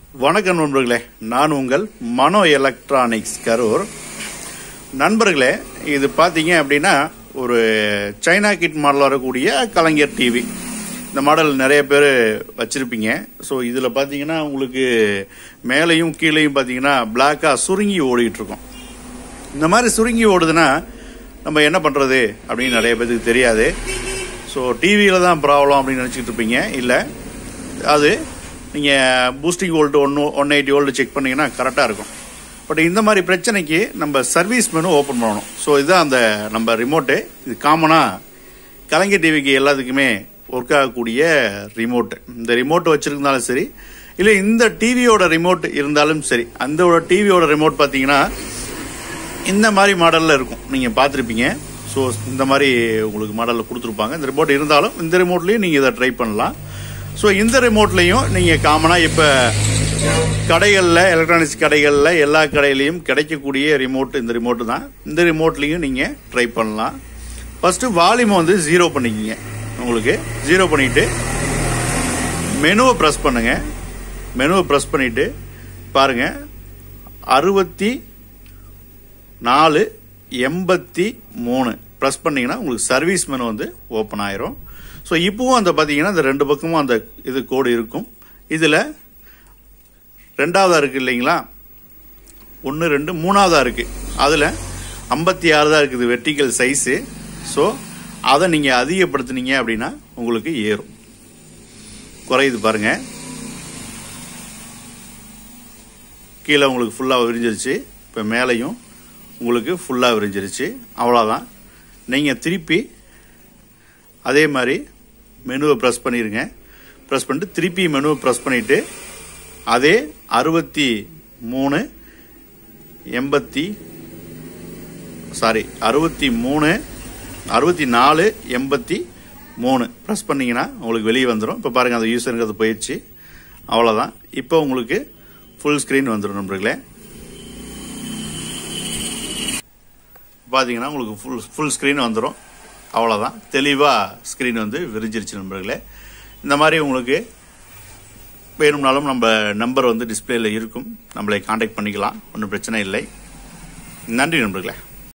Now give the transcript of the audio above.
வணக்கம் நண்பர்களே நான் உங்கள் மனோ எலக்ட்ரானிக்ஸ் கரூர் நண்பர்களே இது பார்த்தீங்க அப்படின்னா ஒரு சைனா கிட் மாடல் வரக்கூடிய கலைஞர் டிவி இந்த மாடல் நிறைய பேர் வச்சிருப்பீங்க ஸோ இதில் பார்த்தீங்கன்னா உங்களுக்கு மேலேயும் கீழேயும் பார்த்தீங்கன்னா பிளாக்காக சுருங்கி ஓடிட்டு இருக்கும் இந்த மாதிரி சுருங்கி ஓடுதுன்னா நம்ம என்ன பண்ணுறது அப்படின்னு நிறைய பேருக்கு தெரியாது ஸோ டிவியில் தான் ப்ராப்ளம் அப்படின்னு நினச்சிக்கிட்டு இருப்பீங்க இல்லை அது நீங்கள் பூஸ்டிங் வோல்ட் ஒன்று ஒன் எயிட்டி வோல்ட் செக் பண்ணீங்கன்னா கரெக்டாக இருக்கும் பட் இந்த மாதிரி பிரச்சனைக்கு நம்ம சர்வீஸ் மெனு ஓப்பன் பண்ணணும் ஸோ இதுதான் அந்த நம்ம ரிமோட்டு இது காமனாக கலைஞர் டிவிக்கு எல்லாத்துக்குமே ஒர்க் ஆகக்கூடிய ரிமோட் இந்த ரிமோட் வச்சிருந்தாலும் சரி இல்லை இந்த டிவியோட ரிமோட் இருந்தாலும் சரி அந்த டிவியோட ரிமோட் பார்த்தீங்கன்னா இந்த மாதிரி மாடலில் இருக்கும் நீங்கள் பார்த்துருப்பீங்க ஸோ இந்த மாதிரி உங்களுக்கு மாடலில் கொடுத்துருப்பாங்க இந்த ரிமோட் இருந்தாலும் இந்த ரிமோட்லேயும் நீங்கள் இதை ட்ரை பண்ணலாம் ஸோ இந்த ரிமோட்லையும் நீங்கள் காமனாக இப்போ கடைகளில் எலக்ட்ரானிக்ஸ் கடைகளில் எல்லா கடையிலையும் கிடைக்கக்கூடிய ரிமோட் இந்த ரிமோட்டு தான் இந்த ரிமோட்லேயும் நீங்கள் ட்ரை பண்ணலாம் ஃபஸ்ட்டு வால்யூமை வந்து ஜீரோ பண்ணிக்கிங்க உங்களுக்கு ஜீரோ பண்ணிவிட்டு மெனுவை ப்ரெஸ் பண்ணுங்க மெனுவை ப்ரெஸ் பண்ணிவிட்டு பாருங்கள் அறுபத்தி நாலு எண்பத்தி மூணு ப்ரெஸ் பண்ணிங்கன்னா உங்களுக்கு சர்வீஸ் மெனு வந்து ஓப்பன் ஆயிரும் ஸோ இப்போவும் அந்த பார்த்தீங்கன்னா இந்த ரெண்டு பக்கமும் அந்த இது கோடு இருக்கும் இதில் ரெண்டாவதாக இருக்குது இல்லைங்களா ஒன்று ரெண்டு மூணாவதாக இருக்குது அதில் ஐம்பத்தி ஆறு தான் இருக்குது வெர்டிக்கல் சைஸு ஸோ அதை நீங்கள் அதிகப்படுத்துனீங்க அப்படின்னா உங்களுக்கு ஏறும் குறையுது பாருங்கள் கீழே உங்களுக்கு ஃபுல்லாக விரிஞ்சிருச்சு இப்போ மேலேயும் உங்களுக்கு ஃபுல்லாக விரிஞ்சிருச்சு அவ்வளோதான் நீங்கள் திருப்பி அதே மாதிரி மெனுவை ப்ரெஸ் பண்ணிடுங்க ப்ரெஸ் பண்ணிட்டு திருப்பி மெனுவை ப்ரெஸ் பண்ணிவிட்டு அதே அறுபத்தி மூணு எண்பத்தி சாரி அறுபத்தி மூணு அறுபத்தி நாலு எண்பத்தி மூணு ப்ரெஸ் பண்ணிங்கன்னா உங்களுக்கு வெளியே வந்துடும் இப்போ பாருங்கள் அந்த யூசருங்கிறது போயிடுச்சு அவ்வளோதான் இப்போ உங்களுக்கு ஃபுல் ஸ்க்ரீன் வந்துடும் நண்பர்களே பார்த்தீங்கன்னா உங்களுக்கு ஃபுல் ஃபுல் ஸ்க்ரீன் வந்துடும் அவ்வளோதான் தெளிவாக ஸ்க்ரீன் வந்து விரிஞ்சிருச்சு நண்பர்களே இந்த மாதிரி உங்களுக்கு வேணும்னாலும் நம்ம நம்பர் வந்து டிஸ்பிளேல இருக்கும் நம்மளை காண்டாக்ட் பண்ணிக்கலாம் ஒன்றும் பிரச்சனை இல்லை நன்றி நண்பர்களே